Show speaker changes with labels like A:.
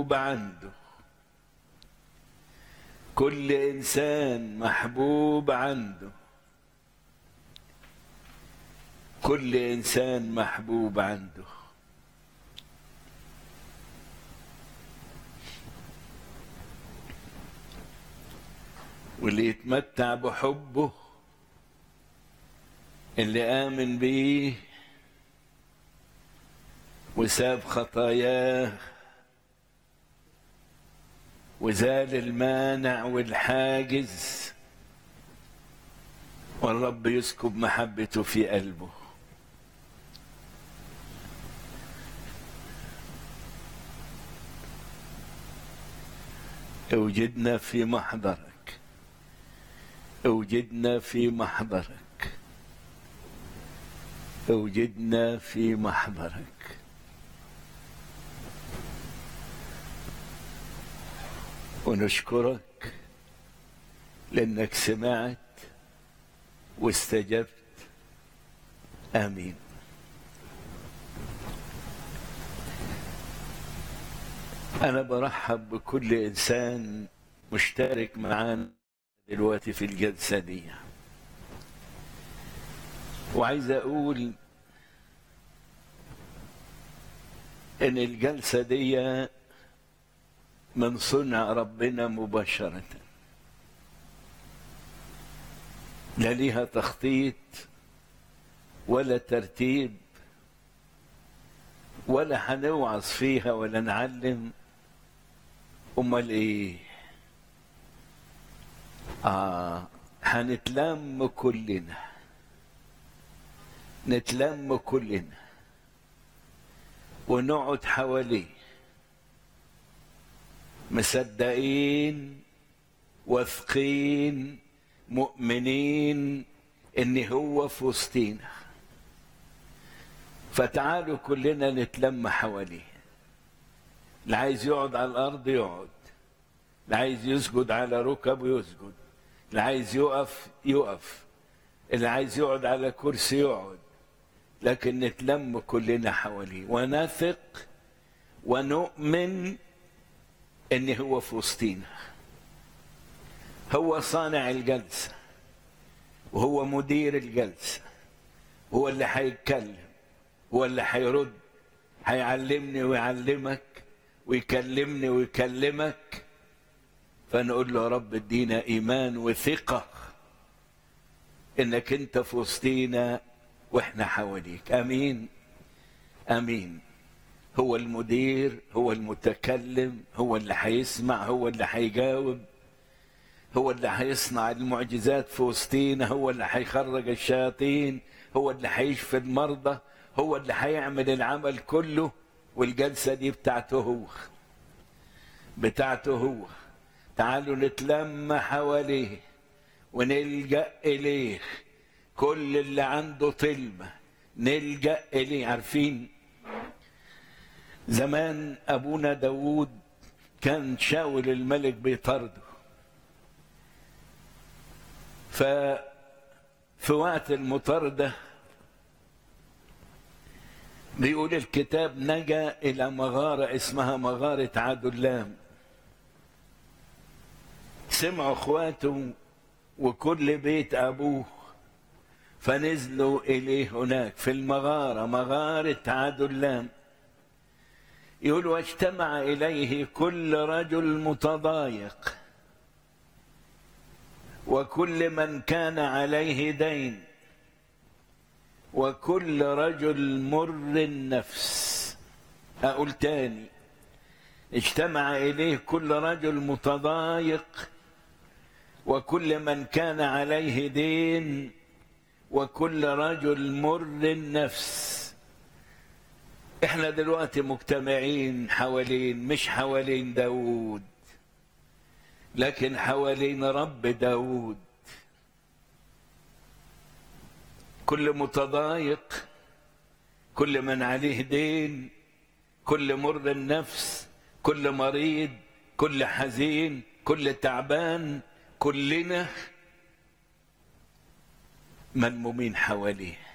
A: محبوب عنده كل انسان محبوب عنده كل انسان محبوب عنده واللي يتمتع بحبه اللي آمن بيه وساب خطاياه وزال المانع والحاجز والرب يسكب محبته في قلبه اوجدنا في محضرك اوجدنا في محضرك اوجدنا في محضرك ونشكرك لانك سمعت واستجبت امين انا برحب بكل انسان مشترك معانا دلوقتي في الجلسه دي وعايز اقول ان الجلسه دي من صنع ربنا مباشره لا ليها تخطيط ولا ترتيب ولا هنوعظ فيها ولا نعلم امال ايه اه هنتلم كلنا نتلم كلنا ونقعد حواليه مصدقين واثقين مؤمنين ان هو في وسطينا فتعالوا كلنا نتلم حواليه اللي عايز يقعد على الارض يقعد اللي عايز يسجد على ركبه يسجد اللي عايز يقف يقف اللي عايز يقعد على كرسي يقعد لكن نتلم كلنا حواليه ونثق ونؤمن ان هو في وسطينا هو صانع الجلسه وهو مدير الجلسه هو اللي هيتكلم هو اللي هيرد هيعلمني ويعلمك ويكلمني ويكلمك فنقول له يا رب ادينا ايمان وثقه انك انت في وسطينا واحنا حواليك امين امين هو المدير هو المتكلم هو اللي هيسمع هو اللي هيجاوب هو اللي هيصنع المعجزات في وسطينا هو اللي هيخرج الشياطين هو اللي هيشفي المرضى هو اللي هيعمل العمل كله والجلسة دي بتاعته هو بتاعته هو تعالوا نتلم حواليه ونلجأ إليه كل اللي عنده طلبة نلجأ إليه عارفين زمان أبونا داود كان شاول الملك بيطرده ففي وقت المطاردة بيقول الكتاب نجا إلى مغارة اسمها مغارة عدلام سمعوا اخواته وكل بيت أبوه فنزلوا إليه هناك في المغارة مغارة عدلام يقول واجتمع إليه كل رجل متضايق وكل من كان عليه دين وكل رجل مر النفس أقول تاني اجتمع إليه كل رجل متضايق وكل من كان عليه دين وكل رجل مر النفس احنا دلوقتي مجتمعين حوالين مش حوالين داود لكن حوالين رب داود كل متضايق كل من عليه دين كل مر النفس كل مريض كل حزين كل تعبان كلنا ملمومين حواليه